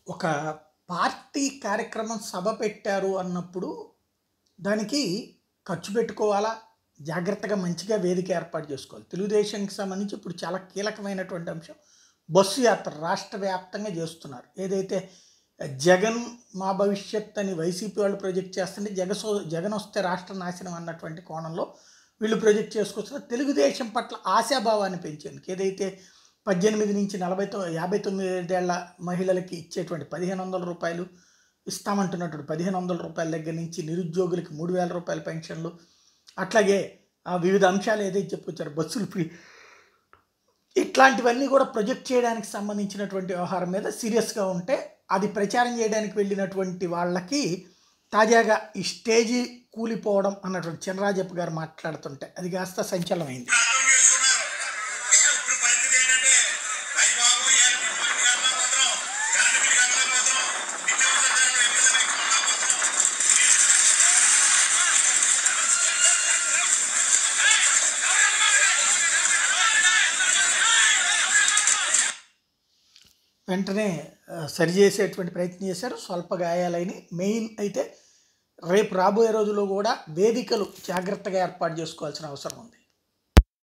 ఒక పార్టీ కార్యక్రమం సభ పెట్టారు అన్నప్పుడు దానికి ఖర్చు పెట్టుకోవాలా జాగ్రత్తగా మంచిగా వేదిక ఏర్పాటు చేసుకోవాలి తెలుగుదేశంకి సంబంధించి ఇప్పుడు చాలా కీలకమైనటువంటి అంశం బస్సు యాత్ర రాష్ట్ర వ్యాప్తంగా చేస్తున్నారు ఏదైతే జగన్ మా భవిష్యత్ అని వైసీపీ వాళ్ళు ప్రొజెక్ట్ చేస్తుంటే జగసో జగన్ వస్తే రాష్ట్ర నాశనం అన్నటువంటి కోణంలో వీళ్ళు ప్రొజెక్ట్ చేసుకొస్తున్నారు తెలుగుదేశం పట్ల ఆశాభావాన్ని పెంచేందుకు ఏదైతే పద్దెనిమిది నుంచి నలభై తొమ్మిది యాభై తొమ్మిదేళ్ల మహిళలకి ఇచ్చేటువంటి పదిహేను వందల రూపాయలు ఇస్తామంటున్నటువంటి పదిహేను వందల రూపాయల దగ్గర నుంచి నిరుద్యోగులకి మూడు వేల రూపాయల పెన్షన్లు అట్లాగే ఆ వివిధ అంశాలు ఏదైతే చెప్పుకొచ్చారో బస్సులు ఫ్రీ ఇట్లాంటివన్నీ కూడా ప్రొజెక్ట్ చేయడానికి సంబంధించినటువంటి వ్యవహారం మీద సీరియస్గా ఉంటే అది ప్రచారం చేయడానికి వెళ్ళినటువంటి వాళ్ళకి తాజాగా ఈ స్టేజీ కూలిపోవడం అన్నటువంటి చినరాజప్ప గారు మాట్లాడుతుంటే అది కాస్త సంచలనమైంది అర్థం చేసుకున్నారు ఇప్పుడు పరిస్థితి ఏంటంటే అయ్యి బాబు ఏర్పడి పని కట్టడం మాత్రం కరెంట్ బిల్ కట్టడం మాత్రం నిత్యావసర ధరలు ఎమ్మెల్యే మాత్రం వెంటనే ఆ, సరిచేసేటువంటి ప్రయత్నం చేశారు స్వల్ప గాయాలైన మెయిన్ అయితే రేపు రాబోయే రోజుల్లో కూడా వేదికలు జాగ్రత్తగా ఏర్పాటు చేసుకోవాల్సిన అవసరం ఉంది